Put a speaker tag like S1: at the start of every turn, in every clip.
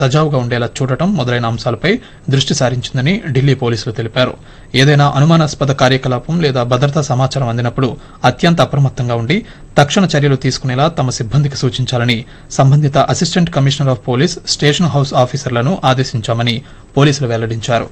S1: సజావుగా ఉండేలా చూడటం మొదలైన అంశాలపై దృష్టి సారించిందని ఢిల్లీ పోలీసులు తెలిపారు ఏదైనా అనుమానాస్పద కార్యకలాపం లేదా భద్రతా సమాచారం అందినప్పుడు అత్యంత అప్రమత్తంగా ఉండి తక్షణ చర్యలు తీసుకునేలా తమ సిబ్బందికి సూచించాలని సంబంధిత assistant commissioner of police station house ఆఫీసర్లను ఆదేశించామని పోలీసులు వెల్లడించారు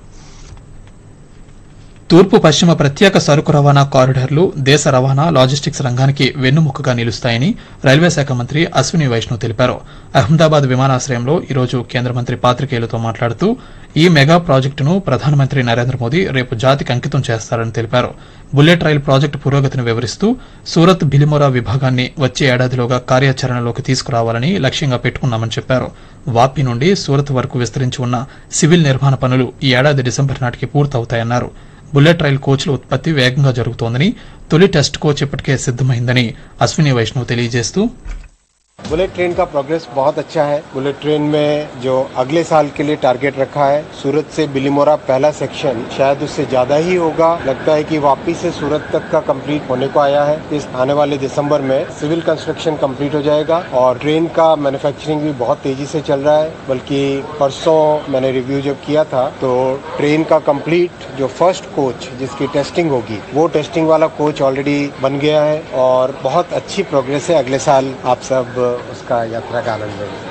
S1: తూర్పు పశ్చిమ ప్రత్యేక సరుకు రవాణా కారిడార్లు దేశ రవాణా లాజిస్టిక్స్ రంగానికి వెన్నుముకగా నిలుస్తాయని రైల్వే శాఖ మంత్రి అశ్విని వైష్ణవ్ తెలిపారు అహ్మదాబాద్ విమానాశ్రయంలో ఈరోజు కేంద్ర మంత్రి పాత్రికేయులతో మాట్లాడుతూ ఈ మెగా ప్రాజెక్టును ప్రధానమంత్రి నరేంద్ర మోదీ రేపు జాతికి అంకితం చేస్తారని తెలిపారు బుల్లెట్ రైలు ప్రాజెక్టు పురోగతిని వివరిస్తూ సూరత్ బిలిమోరా విభాగాన్ని వచ్చే ఏడాదిలోగా కార్యాచరణలోకి తీసుకురావాలని లక్ష్యంగా పెట్టుకున్నామని చెప్పారు వాపి నుండి సూరత్ వరకు విస్తరించి ఉన్న సివిల్ నిర్మాణ పనులు ఈ ఏడాది డిసెంబర్ నాటికి పూర్తవుతాయన్నారు బుల్లెట్ రైలు కోచ్ల ఉత్పత్తి వేగంగా జరుగుతోందని తొలి టెస్ట్ కోచ్ ఇప్పటికే సిద్దమైందని అశ్విని వైష్ణవ్ తెలియజేస్తూ
S2: बुलेट ट्रेन का प्रोग्रेस बहुत अच्छा है बुलेट ट्रेन में जो अगले साल के लिए टारगेट रखा है सूरत से बिलीमोरा पहला सेक्शन शायद उससे ज्यादा ही होगा लगता है कि वापी से सूरत तक का कंप्लीट होने को आया है इस आने वाले दिसंबर में सिविल कंस्ट्रक्शन कंप्लीट हो जाएगा और ट्रेन का मैन्युफैक्चरिंग भी बहुत तेजी से चल रहा है बल्कि परसों मैंने रिव्यू जब किया था तो ट्रेन का कंप्लीट जो फर्स्ट कोच जिसकी टेस्टिंग होगी वो टेस्टिंग वाला कोच ऑलरेडी बन गया है और बहुत अच्छी प्रोग्रेस है अगले साल आप सब उसका यात्रा का आनंद लेंगे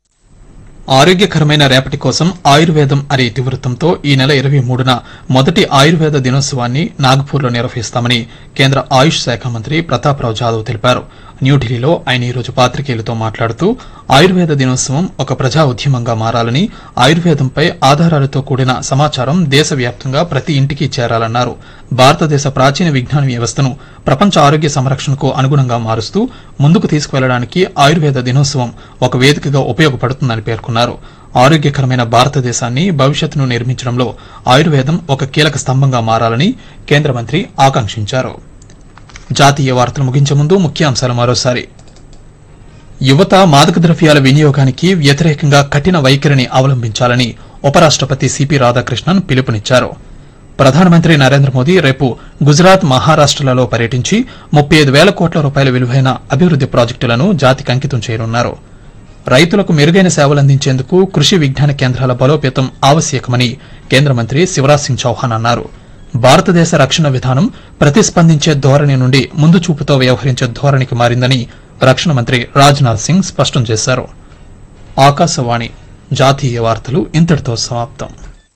S1: ఆరోగ్యకరమైన రేపటి కోసం ఆయుర్వేదం అనే ఇతివృత్తంతో ఈ నెల ఇరవై మూడున మొదటి ఆయుర్వేద దినోత్సవాన్ని నాగ్పూర్లో నిర్వహిస్తామని కేంద్ర ఆయుష్ శాఖ మంత్రి ప్రతాప్రావు జాదవ్ తెలిపారు న్యూఢిల్లీలో ఆయన ఈ రోజు పాత్రికేయులతో మాట్లాడుతూ ఆయుర్వేద దినోత్సవం ఒక ప్రజా ఉద్యమంగా మారాలని ఆయుర్వేదంపై ఆధారాలతో కూడిన సమాచారం దేశవ్యాప్తంగా ప్రతి ఇంటికి చేరాలన్నారు భారతదేశ ప్రాచీన విజ్ఞాన వ్యవస్థను ప్రపంచ ఆరోగ్య సంరక్షణకు అనుగుణంగా మారుస్తూ ముందుకు తీసుకువెళ్లడానికి ఆయుర్వేద దినోత్సవం ఒక వేదికగా ఉపయోగపడుతుందని పేర్కొన్నారు ఆరోగ్యకరమైన భారతదేశాన్ని భవిష్యత్తును నిర్మించడంలో ఆయుర్వేదం ఒక కీలక స్తంభంగా మారాలని కేంద్ర మంత్రి ఆకాంక్షించారు జాతీయ వార్తలు ముగించే ముందు ముఖ్యాంశాలు మరోసారి యువత మాదక ద్రవ్యాల వినియోగానికి వ్యతిరేకంగా కఠిన వైఖరిని అవలంబించాలని ఉపరాష్టపతి సిపి రాధాకృష్ణన్ పిలుపునిచ్చారు ప్రధానమంత్రి నరేంద్ర మోదీ రేపు గుజరాత్ మహారాష్టలలో పర్యటించి ముప్పై ఐదు వేల కోట్ల రూపాయల విలువైన అభివృద్ది ప్రాజెక్టులను జాతికి అంకితం చేయనున్నారు రైతులకు మెరుగైన సేవలందించేందుకు కృషి విజ్ఞాన కేంద్రాల బలోపేతం ఆవశ్యకమని కేంద్ర మంత్రి శివరాజ్ సింగ్ చౌహాన్ అన్నారు భారతదేశ రక్షణ విధానం ప్రతిస్పందించే ధోరణి నుండి ముందు చూపుతో వ్యవహరించే ధోరణికి మారిందని రక్షణ మంత్రి రాజ్నాథ్ సింగ్ స్పష్టం చేశారు ఆకాశవాణి జాతీయ వార్తలు ఇంతటితో సమాప్తం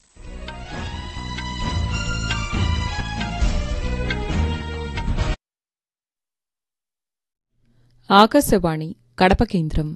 S3: ఆకాశవాణి కడప కేంద్రం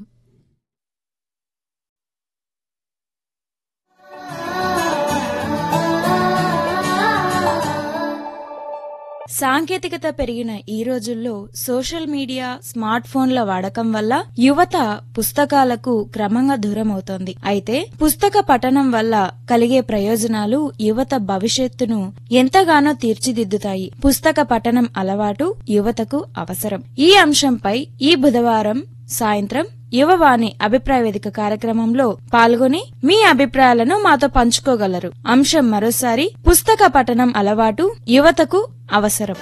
S4: సాంకేతికత పెరిగిన ఈ రోజుల్లో సోషల్ మీడియా స్మార్ట్ ఫోన్ల వాడకం వల్ల యువత పుస్తకాలకు క్రమంగా దూరం అవుతోంది అయితే పుస్తక పఠనం వల్ల కలిగే ప్రయోజనాలు యువత భవిష్యత్తును ఎంతగానో తీర్చిదిద్దుతాయి పుస్తక పఠనం అలవాటు యువతకు అవసరం ఈ అంశంపై ఈ బుధవారం సాయంత్రం యువవాణి అభిప్రాయ వేదిక కార్యక్రమంలో పాల్గొని మీ అభిప్రాయాలను మాతో పంచుకోగలరు అంశం మరోసారి పుస్తక పఠనం అలవాటు యువతకు అవసరం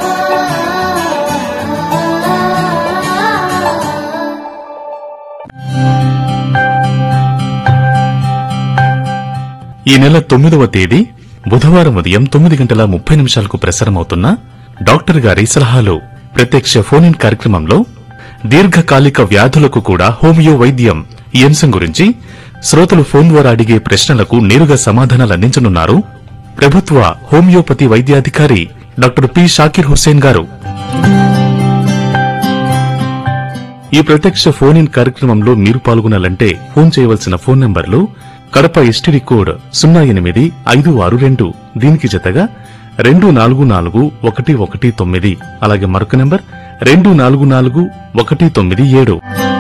S5: ఈ నెల తొమ్మిదవ తేదీ బుధవారం ఉదయం తొమ్మిది గంటల ముప్పై నిమిషాలకు ప్రసారమవుతున్న డాక్టర్ గారి సలహాలు ప్రత్యక్ష ఫోన్ ఇన్ కార్యక్రమంలో దీర్ఘకాలిక వ్యాధులకు కూడా హోమియో వైద్యం ఈ అంశం గురించి శ్రోతలు ఫోన్ ద్వారా అడిగే ప్రశ్నలకు నేరుగా సమాధానాలు అందించనున్నారు ప్రభుత్వ హోమియోపతి వైద్యాధికారి డాక్టర్ పి షాకిర్ హుస్సేన్ గారు ఈ ప్రత్యక్ష ఫోన్ ఇన్ కార్యక్రమంలో మీరు పాల్గొనాలంటే ఫోన్ చేయవలసిన ఫోన్ నంబర్లు కడప ఎస్టీడీ కోడ్ సున్నా ఎనిమిది ఐదు ఆరు రెండు దీనికి జతగా రెండు నాలుగు నాలుగు ఒకటి ఒకటి తొమ్మిది అలాగే మరొక నంబర్ రెండు నాలుగు నాలుగు ఒకటి తొమ్మిది ఏడు